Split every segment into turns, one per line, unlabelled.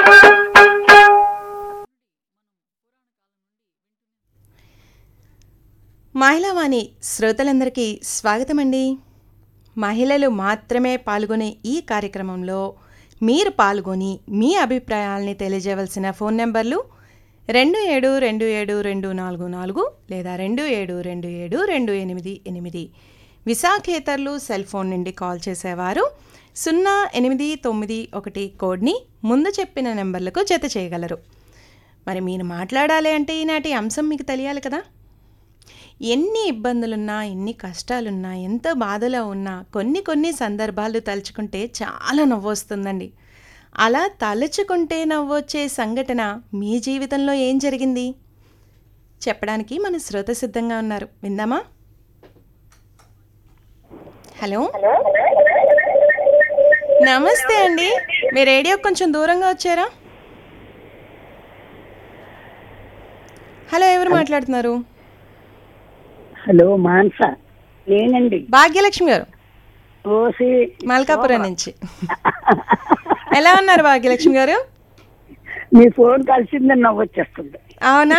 మహిళావాణి శ్రోతలందరికీ స్వాగతమండి మహిళలు మాత్రమే పాల్గొనే ఈ కార్యక్రమంలో మీరు పాల్గొని మీ అభిప్రాయాల్ని తెలియజేయవలసిన ఫోన్ నెంబర్లు రెండు ఏడు రెండు ఏడు రెండు నాలుగు నాలుగు లేదా రెండు ఏడు రెండు ఏడు రెండు ఎనిమిది ఎనిమిది విశాఖేతరులు సెల్ ఫోన్ నుండి కాల్ చేసేవారు సున్నా ఎనిమిది తొమ్మిది ఒకటి కోడ్ని ముందు చెప్పిన నెంబర్లకు జత చేయగలరు మరి మీరు మాట్లాడాలి అంటే ఈనాటి అంశం మీకు తెలియాలి కదా ఎన్ని ఇబ్బందులున్నా ఎన్ని కష్టాలున్నా ఎంత బాధలో ఉన్నా కొన్ని కొన్ని సందర్భాలు తలుచుకుంటే చాలా నవ్వొస్తుందండి అలా తలుచుకుంటే నవ్వొచ్చే సంఘటన మీ జీవితంలో ఏం జరిగింది చెప్పడానికి మన శ్రోత సిద్ధంగా ఉన్నారు విందామా హలో నమస్తే అండి మీ రేడియో కొంచెం దూరంగా వచ్చారా హలో ఎవరు మాట్లాడుతున్నారు
హలో మాన్స నేనండి
భాగ్యలక్ష్మి గారు
ఓసి
మల్కాపురం నుంచి ఎలా ఉన్నారు భాగ్యలక్ష్మి గారు
మీ ఫోన్ కలిసిందని నవ్వొచ్చేస్తుంది
అవునా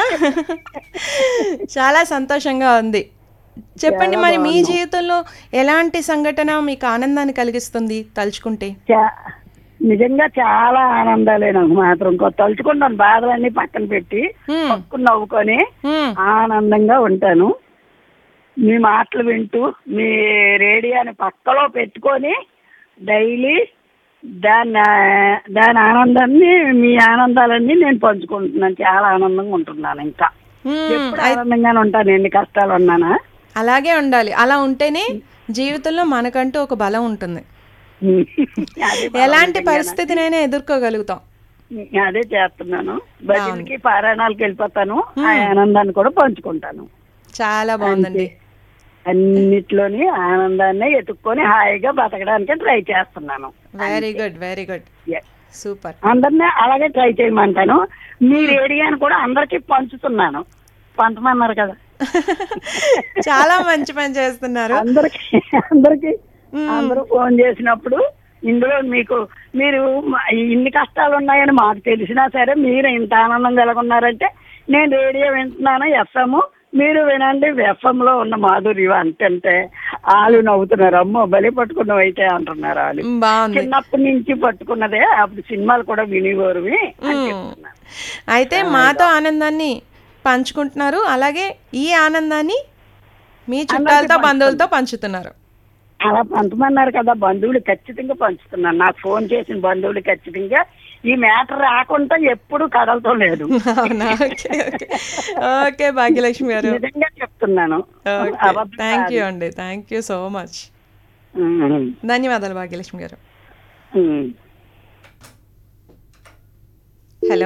చాలా సంతోషంగా ఉంది చెప్పండి మరి మీ జీవితంలో ఎలాంటి సంఘటన మీకు ఆనందాన్ని కలిగిస్తుంది తలుచుకుంటే
చా- నిజంగా చాలా ఆనందాలే నాకు మాత్రం ఇంకో తలుచుకుంటాను బాధలన్నీ పక్కన పెట్టి
హ్మ్,
పక్కన నవ్వుకొని
హ్మ్,
ఆనందంగా ఉంటాను మీ మాటలు వింటూ మీ రేడియోని పక్కలో పెట్టుకొని డైలీ దాని దాని ఆనందాన్ని మీ ఆనందాలన్నీ నేను పంచుకుంటున్నాను చాలా ఆనందంగా ఉంటున్నాను ఇంకా
హ్మ్.
ఎప్పుడు ఆనందంగానే ఉంటాను ఎన్ని కష్టాలు ఉన్నానా
అలాగే ఉండాలి అలా ఉంటేనే జీవితంలో మనకంటూ ఒక బలం ఉంటుంది
అదే
ఎలాంటి పరిస్థితినైనా ఎదుర్కోగలుగుతాం
అదే చేస్తున్నాను భజనకి పారాయణాలకు వెళ్ళిపోతాను ఆ ఆనందాన్ని కూడా పంచుకుంటాను
చాలా బాగుందండి
అన్నిట్లోని ఆనందాన్ని ఎత్తుక్కొని హాయిగా బతకడానికి ట్రై చేస్తున్నాను
very good very good
Yeah.
Super
అందరినీ అలాగే ట్రై చేయమంటాను మీ రేడియోని కూడా అందరికి పంచుతున్నాను పంచమన్నారు కదా
చాలా మంచి పని చేస్తున్నారు
అందరికి అందరికి అందరూ ఫోన్ చేసినప్పుడు ఇందులో మీకు మీరు మ- ఇన్ని కష్టాలు ఉన్నాయని మాకు తెలిసినా సరే మీరు ఇంత ఆనందం కలుగున్నారంటే నేను రేడియో వింటున్నాను ఎఫ్ఎం మీరు వినండి ఎఫ్ఎం లో ఉన్న మాధుర్యం అంతంటే వాళ్ళు నవ్వుతున్నారు అమ్మో బలి పట్టుకున్నవి అయితే అంటున్నారు వాళ్ళు
మ్, బాగుంది
చిన్నప్పటి నుంచి పట్టుకున్నదే అప్పుడు సినిమాలు కూడా వినేవారువి అని
మ్.
చెప్తున్నారు
అయితే మాతో ఆనందాన్ని పంచుకుంటున్నారు అలాగే ఈ ఆనందాన్ని మీ చుట్టాలతో బంధువులతో పంచుతున్నారు
అలా పంచమన్నారు కదా బంధువులు ఖచ్చితంగా పంచుతున్నాను నాకు ఫోన్ చేసిన బంధువులు ఖచ్చితంగా ఈ మ్యాటర్ రాకుండా ఎప్పుడు కదలతో లేదు
అవునా ఓకే ఓకే ఓకే భాగ్యలక్ష్మి గారు
నిజంగా చెప్తున్నాను
ఓకే
అబద్ధం
థ్యాంక్
కాదు.
యూ అండి thank you so much
um,
ధన్యవాదాలు భాగ్యలక్ష్మి గారు
ఉమ్.
హలో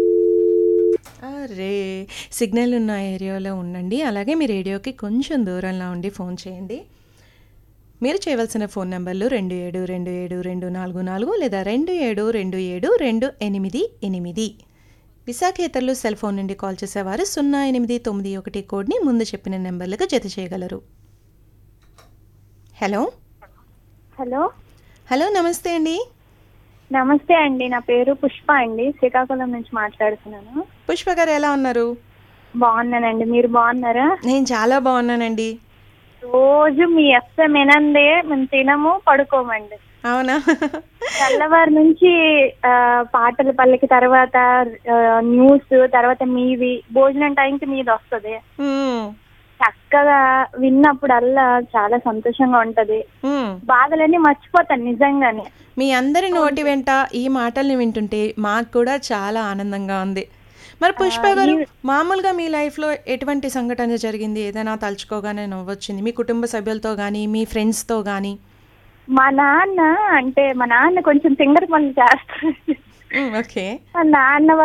అరే సిగ్నల్ ఉన్న ఏరియాలో ఉండండి అలాగే మీ రేడియోకి కొంచెం దూరంలో ఉండి ఫోన్ చేయండి మీరు చేయవలసిన ఫోన్ నెంబర్లు రెండు ఏడు రెండు ఏడు రెండు నాలుగు నాలుగు లేదా రెండు ఏడు రెండు ఏడు రెండు ఎనిమిది ఎనిమిది విశాఖేతరులు సెల్ ఫోన్ నుండి కాల్ చేసేవారు సున్నా ఎనిమిది తొమ్మిది ఒకటి కోడ్ని ముందు చెప్పిన నెంబర్లకు జత చేయగలరు హలో
హలో
హలో నమస్తే అండి
నమస్తే అండి నా పేరు పుష్ప అండి శ్రీకాకుళం నుంచి మాట్లాడుతున్నాను
పుష్ప గారు ఎలా ఉన్నారు
బాగున్నానండి మీరు బాగున్నారా
నేను చాలా బాగున్నానండి
రోజు మీ ఎఫ్ఎం వినందే మేము తినము పడుకోమండి
అవునా
తెల్లవారి నుంచి ఆ, పాటల పల్లకి తర్వాత ఆ, న్యూస్ తర్వాత మీవి భోజనం టైంకి మీది వస్తుంది
మ్మ్.
చక్కగా విన్నప్పుడల్లా చాలా సంతోషంగా ఉంటది
మ్మ్.
బాధలన్నీ మర్చిపోతాను నిజంగానే
మీ అందరి నోటి వెంట ఈ మాటల్ని వింటుంటే మాకు కూడా చాలా ఆనందంగా ఉంది మరి పుష్ప గారు మామూలుగా మీ లైఫ్లో ఎటువంటి సంఘటన జరిగింది ఏదైనా తలుచుకోగానే నవ్వొచ్చింది మీ కుటుంబ సభ్యులతో కానీ మీ ఫ్రెండ్స్తో కానీ
మా నాన్న అంటే మా నాన్న కొంచెం తింగర పనులు చేస్తారు
ఓకే
మా నాన్న